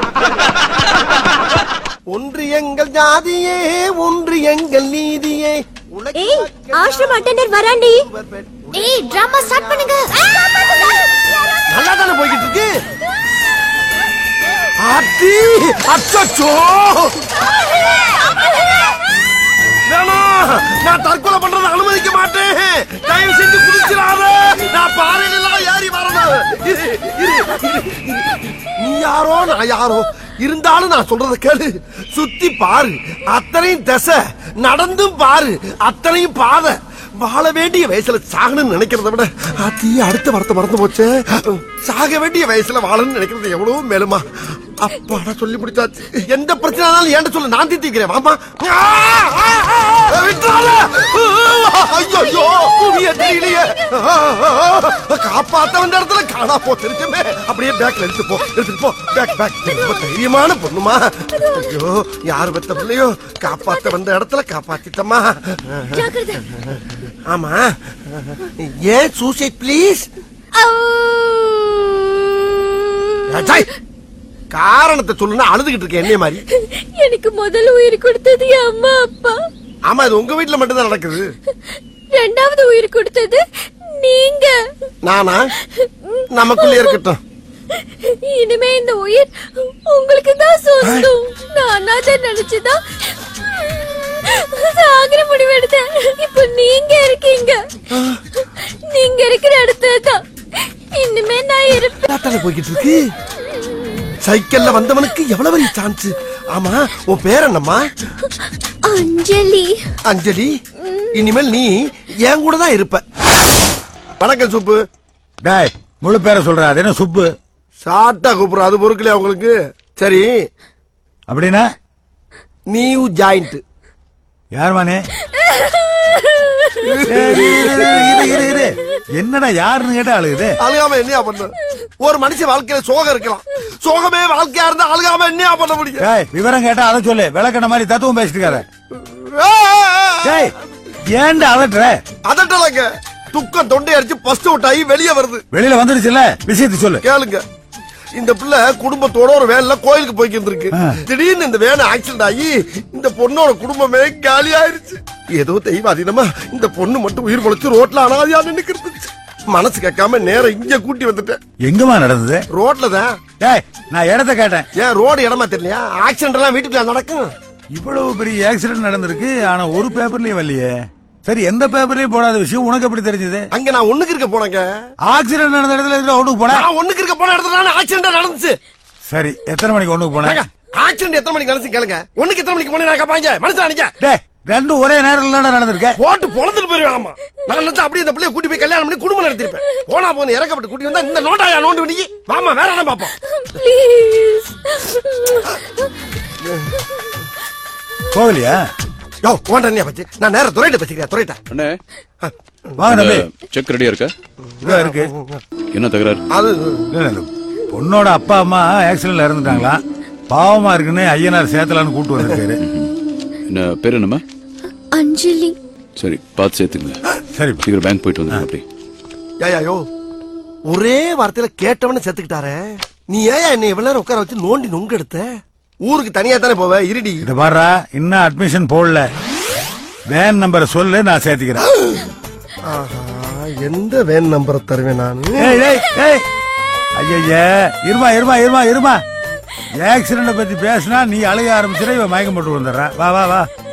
ஒன்று எங்கள் ஜாதியே ஒன்று எங்கள் நீதியே உலகில் ஏய் ஆஷ்ரம் அட்டெண்டர் வராண்டி ஏய் டிராமா ஸ்டார்ட் பண்ணுங்க நல்லா தானே போய்கிட்டு இருக்கு அடி அச்சோ வேணாம் நான் தற்கொலை பண்றதை அனுமதிக்க மாட்டேன் தயவு செஞ்சு குதிச்சிடாத நான் பாறையில எல்லாம் ஏறி வரணும் இரு, இரு, இரு, இரு. நீ யாரோ நான் யாரோ இருந்தாலும் நான் சொல்றத கேளு சுத்தி பாரு அத்தனையும் திசை நடந்தும் பாரு அத்தனையும் பாதை வாழ வேண்டிய வயசுல சாகணும்னு நினைக்கிறத விட அத்தி அடுத்த வார்த்தை மறந்து போச்சே சாக வேண்டிய வயசுல வாழணும்னு நினைக்கிறது எவ்வளவு மேலுமா அப்பாடா சொல்லி முடிச்சாச்சு எந்த பிரச்சனைனாலும் ஏன்ட சொல்ல நான் தீர்த்திக்கிறேன் வாமா விட்டுறாத ஐயோ தெரியலையே காப்பாத்த வந்த இடத்துல காணா போ தெரிஞ்சுமே அப்படியே பேக்ல எடுத்து போ எடுத்துட்டு போ பேக் பேக் ரொம்ப தைரியமான பொண்ணுமா ஐயோ யார் பெத்த பிள்ளையோ காப்பாத்த வந்த இடத்துல காப்பாத்திட்டமா ஜாக்கிரதை ஆமா ஏன் சூசைட் ப்ளீஸ் காரணத்தை சொல்லுனா அழுதுகிட்டு இருக்க என்னைய மாதிரி எனக்கு முதல்ல உயிர் கொடுத்தது என் அம்மா அப்பா ஆமா இது உங்க வீட்டுல மட்டும் தான் நடக்குது ரெண்டாவது உயிர் கொடுத்தது நீங்க நானா நமக்குள்ளே இருக்கட்டும் இனிமே இந்த உயிர் உங்களுக்கு தான் சொந்தம் நான் தான் நினைச்சுதான் சாகர முடிவு எடுத்தேன் இப்ப நீங்க இருக்கீங்க நீங்க இருக்கிற இடத்துல தான் இனிமே நான் இருப்பேன் தாத்தால போய்கிட்டு இருக்கு சைக்கிள்ல வந்தவனுக்கு எவ்வளவு பெரிய சான்ஸ் ஆமா உன் பேர் என்னம்மா அஞ்சலி அஞ்சலி இனிமேல் நீ என் கூட தான் இருப்ப வணக்கம் சுப்பு டேய் முழு பேரை சொல்ற அது என்ன சுப்பு சாட்டா கூப்பிடுற அது பொறுக்கலையா உங்களுக்கு சரி அப்படின்னா நியூ ஜாயிண்ட் யார் மானே என்னடா யாருன்னு கேட்டா அழுகுது அழுகாம என்னையா பண்ண ஒரு மனுஷன் வாழ்க்கையில சோகம் இருக்கலாம் சோகமே வாழ்க்கையா இருந்தா அழுகாம என்னையா பண்ண முடியும் டேய் விவரம் கேட்டா அதை சொல்லு விளக்கண மாதிரி தத்துவம் பேசிட்டு இருக்காரு டேய் ஏன்டா அலட்டுற அதட்டலங்க துக்கம் தொண்டை அடிச்சு பஸ்ட் அவுட் ஆகி வெளியே வருது வெளியில வந்துடுச்சுல விஷயத்தை சொல்லு கேளுங்க இந்த பிள்ளை குடும்பத்தோட ஒரு வேன்ல கோயிலுக்கு போய்க்கு இருந்திருக்கு திடீர்னு இந்த வேன் ஆக்சிடென்ட் ஆகி இந்த பொண்ணோட குடும்பமே காலி ஆயிருச்சு ஏதோ தெய்வ அதீனமா இந்த பொண்ணு மட்டும் உயிர் பொழைச்சு ரோட்ல அனாதியா நின்னுக்கிறது மனசு கேட்காம நேரம் இங்க கூட்டி வந்துட்டேன் எங்கம்மா நடந்தது ரோட்ல தான் டேய் நான் இடத்த கேட்டேன் ஏன் ரோடு இடமா தெரியலையா ஆக்சிடென்ட் எல்லாம் வீட்டுக்குள்ள நடக்கும் இவ்வளவு பெரிய ஆக்சிடென்ட் நடந்திருக்கு ஆனா ஒரு பேப்பர்லயும் வரலையே சரி எந்த பேப்பர்லயும் போடாத விஷயம் உனக்கு எப்படி தெரிஞ்சது அங்க நான் ஒண்ணுக்கு இருக்க போனேங்க ஆக்சிடென்ட் நடந்த இடத்துல எதுக்கு ஒண்ணுக்கு போன நான் ஒண்ணுக்கு இருக்க போன இடத்துல ஆக்சிடென்ட் நடந்துச்சு சரி எத்தனை மணிக்கு ஒண்ணுக்கு போன ஆக்சிடென்ட் எத்தனை மணிக்கு நடந்துச்சு கேளுங்க ஒண்ணுக்கு எத்தனை மணிக்கு போனேன் கேட்பாங்க மனுஷன் அடிக்க டேய் ரெண்டும் ஒரே நேரத்துல தானே நடந்திருக்க போட்டு பொழந்துட்டு போயிருவேன் ஆமா நான் நினைச்சா அப்படியே இந்த பிள்ளைய கூட்டி போய் கல்யாணம் பண்ணி குடும்பம் நடத்திருப்பேன் போனா போன இறக்கப்பட்டு கூட்டி வந்தா இந்த நோட்டாயா நோண்டு பண்ணி மாமா வேற என்ன பாப்போம் ப்ளீஸ் போகலையா யோ போண்டா பச்சு நான் நேர துறையிட்ட பச்சுக்கிறேன் துறையிட்ட அண்ணே வாங்க தம்பி செக் ரெடியா இருக்கா இதோ இருக்கு என்ன தகராறு அது இல்ல, இல்ல, பொண்ணோட அப்பா அம்மா ஆக்சிடென்ட்ல இறந்துட்டாங்களா பாவமா இருக்குன்னு ஐயனார் சேத்தலான்னு கூட்டு வந்திருக்காரு என்ன பேர் என்னம்மா அஞ்சலி சரி பார்த்து சேர்த்துங்க சரி சீக்கிரம் பேங்க் போயிட்டு வந்து அப்படி ஏயா யோ ஒரே வார்த்தையில கேட்டவன செத்துக்கிட்டாரே நீ ஏன் என்னை இவ்வளவு நேரம் உட்கார வச்சு நோண்டி நொங்கு எடுத்த ஊருக்கு தனியா தானே போவ இருடி இத பாருடா இன்னும் அட்மிஷன் போடல வேன் நம்பரை சொல்லு நான் சேர்த்துக்கிறேன் ஆஹா எந்த வேன் நம்பரை தருவேன் நான் ஏய் ஏய் ஏய் ஐயா இருமா இருமா இருமா இருமா ஆக்சிடென்ட் பத்தி பேசினா நீ அழுக ஆரம்பிச்சிட இவன் மயக்கம் போட்டு வந்துடுறா வா வா வா